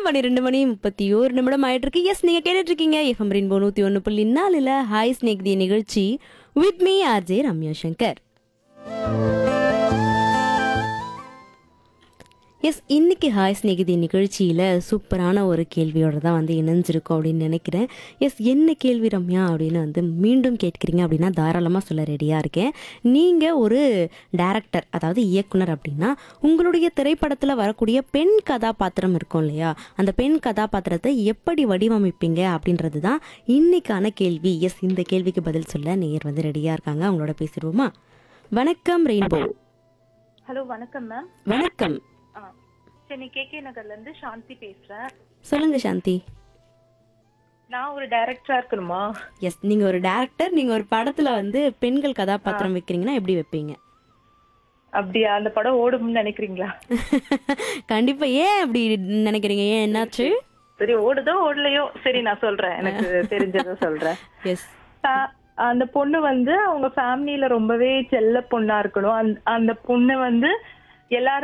நேரம் பன்னிரெண்டு மணி முப்பத்தி ஓரு நிமிடம் ஆயிட்டு இருக்கு எஸ் நீங்க கேட்டுட்டு இருக்கீங்க எஃப்எம் ரெயின்போ நூத்தி ஒன்னு புள்ளி நாலுல ஹாய் ஸ்னேக் தி நிகழ்ச்சி with me RJ Ramya Shankar S இன்னைக்கு ஹாய் ஸ்நேகிதி நிகழ்ச்சியில் சூப்பரான ஒரு கேள்வியோட தான் வந்து இணைஞ்சிருக்கோம் அப்படின்னு நினைக்கிறேன் எஸ் என்ன கேள்வி ரம்யா அப்படின்னு வந்து மீண்டும் கேட்குறீங்க அப்படின்னா தாராளமாக சொல்ல ரெடியாக இருக்கேன் நீங்கள் ஒரு டைரக்டர் அதாவது இயக்குனர் அப்படின்னா உங்களுடைய திரைப்படத்தில் வரக்கூடிய பெண் கதாபாத்திரம் இருக்கும் இல்லையா அந்த பெண் கதாபாத்திரத்தை எப்படி வடிவமைப்பீங்க அப்படின்றது தான் இன்னைக்கான கேள்வி எஸ் இந்த கேள்விக்கு பதில் சொல்ல நேயர் வந்து ரெடியாக இருக்காங்க அவங்களோட பேசிடுவோமா வணக்கம் ரெயின்போ ஹலோ வணக்கம் மேம் வணக்கம் ஆ சென்னை கேகே நகர்ல இருந்து சாந்தி பேசுறேன் சொல்லுங்க சாந்தி நான் ஒரு டைரக்டரா இருக்கணுமா எஸ் நீங்க ஒரு டேரக்டர் நீங்க ஒரு படத்துல வந்து பெண்கள் கதாபாத்திரம் வைக்கிறீங்கன்னா எப்படி வைப்பீங்க அப்படியா அந்த படம் ஓடும்னு நினைக்கிறீங்களா கண்டிப்பா ஏன் அப்படி நினைக்கிறீங்க ஏன் என்னாச்சு சரி ஓடுதோ ஓடலையோ சரி நான் சொல்றேன் எனக்கு தெரிஞ்சதை சொல்றேன் எஸ் ஆ, அந்த பொண்ணு வந்து அவங்க ஃபேமிலியில ரொம்பவே செல்ல பொண்ணா இருக்கணும் அந்த- அந்த பொண்ணு வந்து எல்லாரும்